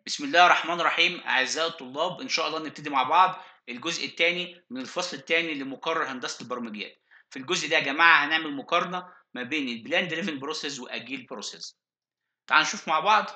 بسم الله الرحمن الرحيم أعزائي الطلاب إن شاء الله نبتدي مع بعض الجزء الثاني من الفصل الثاني لمقرر هندسة البرمجيات في الجزء ده يا جماعة هنعمل مقارنة ما بين البلان دريفن بروسيس وأجيل بروسيس تعال نشوف مع بعض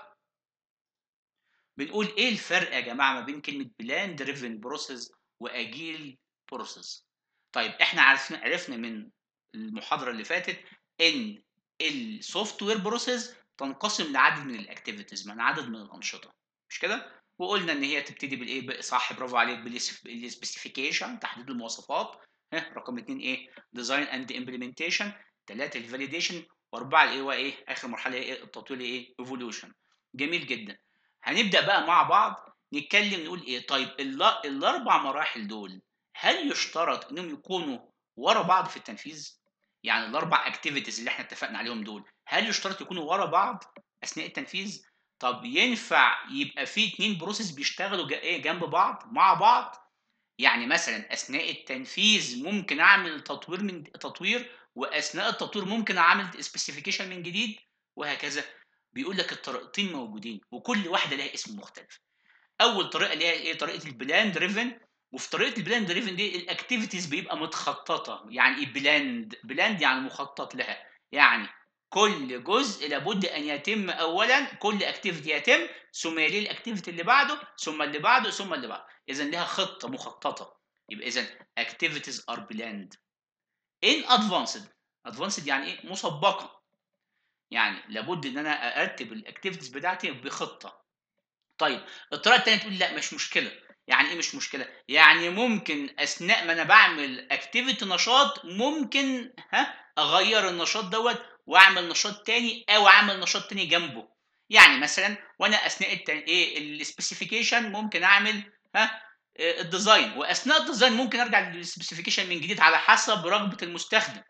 بنقول إيه الفرق يا جماعة ما بين كلمة بلان دريفن بروسيس وأجيل بروسيس طيب إحنا عرفنا عرفنا من المحاضرة اللي فاتت إن السوفت وير بروسيس تنقسم لعدد من الاكتيفيتيز من عدد من الانشطه مش كده وقلنا ان هي تبتدي بالايه صح برافو عليك بالسبيسيفيكيشن تحديد المواصفات ها رقم اثنين ايه ديزاين اند امبلمنتيشن ثلاثه الفاليديشن واربعه الايه وايه اخر مرحله ايه التطوير ايه ايفولوشن جميل جدا هنبدا بقى مع بعض نتكلم نقول ايه طيب الاربع مراحل دول هل يشترط انهم يكونوا ورا بعض في التنفيذ يعني الاربع اكتيفيتيز اللي احنا اتفقنا عليهم دول هل يشترط يكونوا ورا بعض اثناء التنفيذ طب ينفع يبقى في اتنين بروسيس بيشتغلوا ايه جنب بعض مع بعض يعني مثلا اثناء التنفيذ ممكن اعمل تطوير من تطوير واثناء التطوير ممكن اعمل سبيسيفيكيشن من جديد وهكذا بيقول لك الطريقتين موجودين وكل واحده لها اسم مختلف اول طريقه اللي هي ايه طريقه البلان دريفن وفي طريقه البلاند دريفن دي الاكتيفيتيز بيبقى متخططه يعني ايه بلاند بلاند يعني مخطط لها يعني كل جزء لابد ان يتم اولا كل اكتيفيتي يتم ثم يليه الاكتيفيتي اللي بعده ثم اللي بعده ثم اللي بعده اذا لها خطه مخططه يبقى اذا activities are planned in advanced advanced يعني ايه مسبقه يعني لابد ان انا ارتب الاكتيفيتيز بتاعتي بخطه طيب الطريقه الثانيه تقول لا مش مشكله يعني ايه مش مشكله يعني ممكن اثناء ما انا بعمل اكتيفيتي نشاط ممكن ها اغير النشاط دوت واعمل نشاط تاني او اعمل نشاط تاني جنبه يعني مثلا وانا اثناء التن... ايه السبيسيفيكيشن ممكن اعمل ها الديزاين واثناء الديزاين ممكن ارجع للسبيسيفيكيشن من جديد على حسب رغبه المستخدم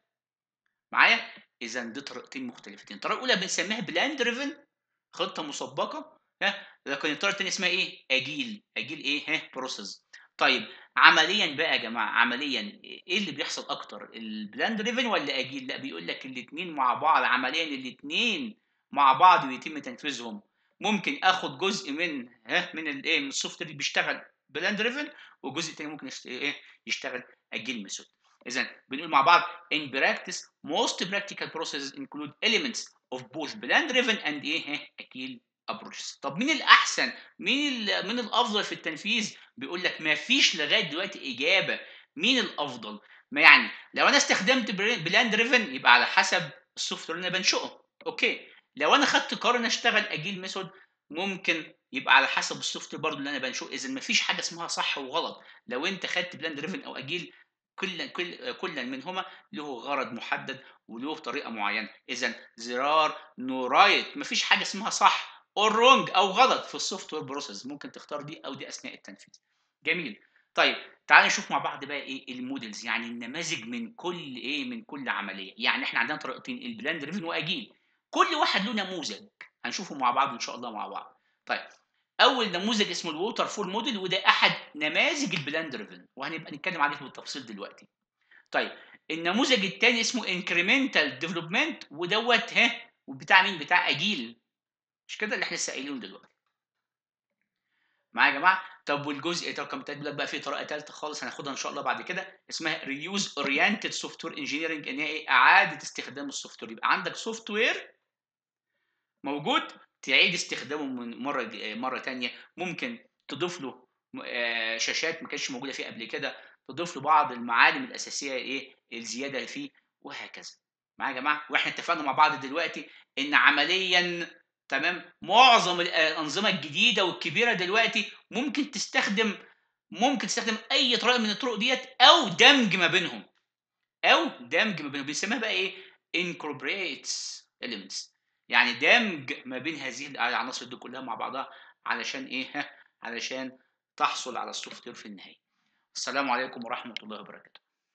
معايا اذا دي طريقتين مختلفتين الطريقه الاولى بنسميها بلان دريفن خطه مسبقه ها لكن الطريقه الثانيه اسمها ايه اجيل اجيل ايه ها بروسيس طيب عمليا بقى يا جماعه عمليا ايه اللي بيحصل اكتر البلان دريفن ولا اجيل لا بيقول لك الاثنين مع بعض عمليا الاثنين مع بعض ويتم تنفيذهم ممكن اخد جزء من ها من الايه من السوفت وير اللي بيشتغل بلان دريفن وجزء تاني ممكن ايه يشتغل اجيل ميثود اذا بنقول مع بعض in practice most practical processes include elements of both plan driven and ايه اجيل ابروشز طب مين الاحسن مين مين الافضل في التنفيذ بيقول لك ما فيش لغايه دلوقتي اجابه مين الافضل ما يعني لو انا استخدمت بلان دريفن يبقى على حسب السوفت وير اللي انا بنشئه اوكي لو انا خدت قرار ان اشتغل اجيل ميثود ممكن يبقى على حسب السوفت وير برضه اللي انا بنشئه اذا ما فيش حاجه اسمها صح وغلط لو انت خدت بلان دريفن او اجيل كل كل كل منهما له غرض محدد وله طريقه معينه اذا زرار نو رايت مفيش حاجه اسمها صح اور رونج او غلط في السوفت وير بروسيس ممكن تختار دي او دي اثناء التنفيذ جميل طيب تعال نشوف مع بعض بقى ايه المودلز يعني النماذج من كل ايه من كل عمليه يعني احنا عندنا طريقتين البلان دريفن واجيل كل واحد له نموذج هنشوفه مع بعض ان شاء الله مع بعض طيب اول نموذج اسمه الووتر فول موديل وده احد نماذج البلان دريفن وهنبقى نتكلم عليه بالتفصيل دلوقتي طيب النموذج الثاني اسمه انكريمنتال ديفلوبمنت ودوت ها وبتاع مين بتاع اجيل مش كده اللي احنا لسه قايلينه دلوقتي معايا يا جماعه طب والجزء ده رقم تلاتة بقى في طريقه ثالثه خالص هناخدها ان شاء الله بعد كده اسمها ريوز اورينتد سوفت وير انجينيرنج ان هي ايه اعاده استخدام السوفت وير يبقى عندك سوفت وير موجود تعيد استخدامه من مره مره ثانيه ممكن تضيف له شاشات ما كانتش موجوده فيه قبل كده تضيف له بعض المعالم الاساسيه ايه الزياده فيه وهكذا معايا يا جماعه واحنا اتفقنا مع بعض دلوقتي ان عمليا تمام معظم الانظمه الجديده والكبيره دلوقتي ممكن تستخدم ممكن تستخدم اي طريقه من الطرق ديت او دمج ما بينهم او دمج ما بينهم بنسميها بقى ايه incorporates elements يعني دمج ما بين هذه العناصر دي كلها مع بعضها علشان ايه علشان تحصل على السوفت وير في النهايه السلام عليكم ورحمه الله وبركاته